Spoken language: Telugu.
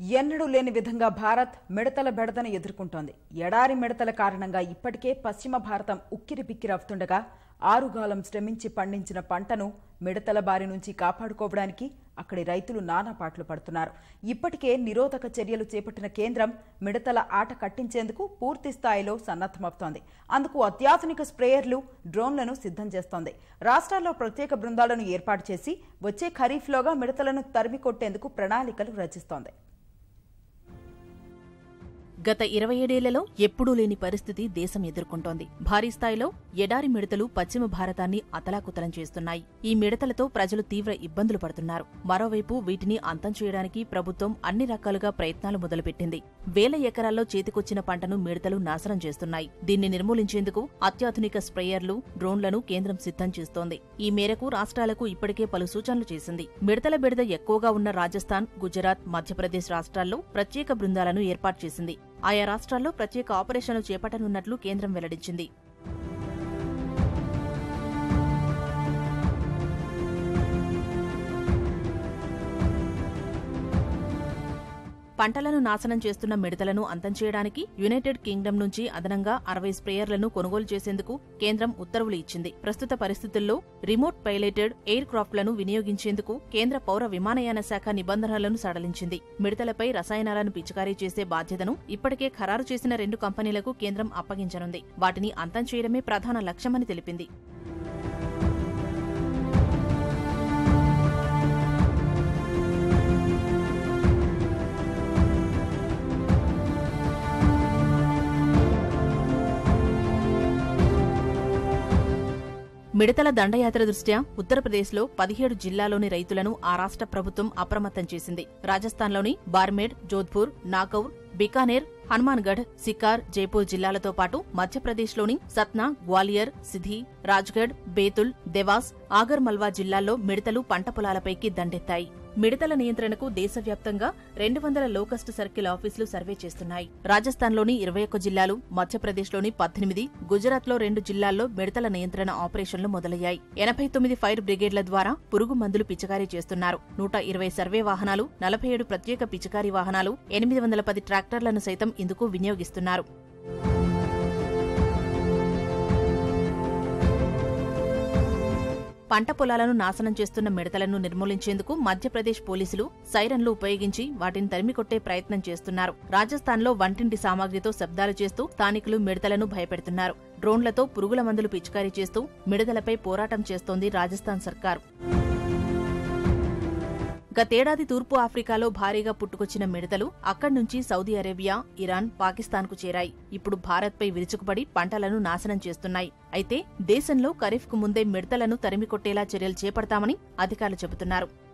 ఎన్నడూ లేని విధంగా భారత్ మిడతల బెడదను ఎదుర్కొంటోంది ఎడారి మిడతల కారణంగా ఇప్పటికే పశ్చిమ భారతం ఉక్కిరి బిక్కిరవుతుండగా ఆరుగాలం శ్రమించి పండించిన పంటను మిడతల బారి నుంచి కాపాడుకోవడానికి అక్కడి రైతులు నానా పాటలు పడుతున్నారు ఇప్పటికే నిరోధక చర్యలు చేపట్టిన కేంద్రం మిడతల ఆట కట్టించేందుకు పూర్తి స్థాయిలో సన్నద్దమవుతోంది అందుకు అత్యాధునిక స్ప్రేయర్లు డ్రోన్లను సిద్ధం చేస్తోంది రాష్ట్రాల్లో ప్రత్యేక బృందాలను ఏర్పాటు చేసి వచ్చే ఖరీఫ్లోగా మిడతలను తరిమి కొట్టేందుకు ప్రణాళికలు రచిస్తోంది గత ఇరవై ఏడేళ్లలో ఎప్పుడూ లేని పరిస్థితి దేశం ఎదుర్కొంటోంది భారీ స్థాయిలో ఎడారి మిడతలు పశ్చిమ భారతాన్ని అతలాకుతలం చేస్తున్నాయి ఈ మిడతలతో ప్రజలు తీవ్ర ఇబ్బందులు పడుతున్నారు మరోవైపు వీటిని అంతం చేయడానికి ప్రభుత్వం అన్ని రకాలుగా ప్రయత్నాలు మొదలుపెట్టింది వేల ఎకరాల్లో చేతికొచ్చిన పంటను మిడతలు నాశనం చేస్తున్నాయి దీన్ని నిర్మూలించేందుకు అత్యాధునిక స్ప్రేయర్లు డ్రోన్లను కేంద్రం సిద్ధం చేస్తోంది ఈ మేరకు రాష్ట్రాలకు ఇప్పటికే పలు సూచనలు చేసింది మిడతల బెడద ఎక్కువగా ఉన్న రాజస్థాన్ గుజరాత్ మధ్యప్రదేశ్ రాష్ట్రాల్లో ప్రత్యేక బృందాలను ఏర్పాటు చేసింది ఆయా రాష్ట్రాల్లో ప్రత్యేక ఆపరేషన్లు చేపట్టనున్నట్లు కేంద్రం వెల్లడించింది పంటలను నాశనం చేస్తున్న మిడతలను అంతం చేయడానికి యునైటెడ్ కింగ్డమ్ నుంచి అదనంగా అరవై స్ప్రేయర్లను కొనుగోలు చేసేందుకు కేంద్రం ఉత్తర్వులు ఇచ్చింది ప్రస్తుత పరిస్థితుల్లో రిమోట్ పైలటెడ్ ఎయిర్ క్రాఫ్ట్లను వినియోగించేందుకు కేంద్ర పౌర విమానయాన శాఖ నిబంధనలను సడలించింది మిడతలపై రసాయనాలను పిచికారీ చేసే బాధ్యతను ఇప్పటికే ఖరారు చేసిన రెండు కంపెనీలకు కేంద్రం అప్పగించనుంది వాటిని అంతం చేయడమే ప్రధాన లక్ష్యమని తెలిపింది మిడతల దండయాత్ర దృష్ట్యా ఉత్తరప్రదేశ్లో పదిహేడు జిల్లాలోని రైతులను ఆ రాష్ట్ర ప్రభుత్వం అప్రమత్తం చేసింది రాజస్థాన్లోని బార్మేడ్ జోధ్పూర్ నాగౌర్ బికానేర్ హనుమాన్గఢ్ సికార్ జైపూర్ జిల్లాలతో పాటు మధ్యప్రదేశ్లోని సత్నా గ్వాలియర్ సిధి రాజ్గఢ్ బేతుల్ దేవాస్ ఆగర్ మల్వా జిల్లాల్లో మిడతలు పంట పొలాలపైకి దండెత్తాయి మిడతల నియంత్రణకు దేశవ్యాప్తంగా రెండు వందల లోకస్ట్ సర్కిల్ ఆఫీసులు సర్వే చేస్తున్నాయి రాజస్థాన్లోని ఇరవై ఒక్క జిల్లాలు మధ్యప్రదేశ్లోని పద్దెనిమిది గుజరాత్లో రెండు జిల్లాల్లో మిడతల నియంత్రణ ఆపరేషన్లు మొదలయ్యాయి ఎనభై తొమ్మిది ఫైర్ బ్రిగేడ్ల ద్వారా పురుగు మందులు పిచికారీ చేస్తున్నారు నూట ఇరవై సర్వే వాహనాలు నలభై ఏడు ప్రత్యేక పిచికారీ వాహనాలు ఎనిమిది వందల పది ట్రాక్టర్లను సైతం ఇందుకు వినియోగిస్తున్నారు పంట పొలాలను నాశనం చేస్తున్న మిడతలను నిర్మూలించేందుకు మధ్యప్రదేశ్ పోలీసులు సైరన్లు ఉపయోగించి వాటిని తరిమికొట్టే ప్రయత్నం చేస్తున్నారు రాజస్థాన్లో వంటింటి సామాగ్రితో శబ్దాలు చేస్తూ స్థానికులు మిడతలను భయపెడుతున్నారు డ్రోన్లతో పురుగుల మందులు పిచికారీ చేస్తూ మిడతలపై పోరాటం చేస్తోంది రాజస్థాన్ సర్కార్ గతేడాది తూర్పు ఆఫ్రికాలో భారీగా పుట్టుకొచ్చిన మిడతలు అక్కడి నుంచి సౌదీ అరేబియా ఇరాన్ పాకిస్తాన్కు చేరాయి ఇప్పుడు భారత్పై విరుచుకుపడి పంటలను నాశనం చేస్తున్నాయి అయితే దేశంలో ఖరీఫ్కు ముందే మిడతలను తరిమికొట్టేలా చర్యలు చేపడతామని అధికారులు చెబుతున్నారు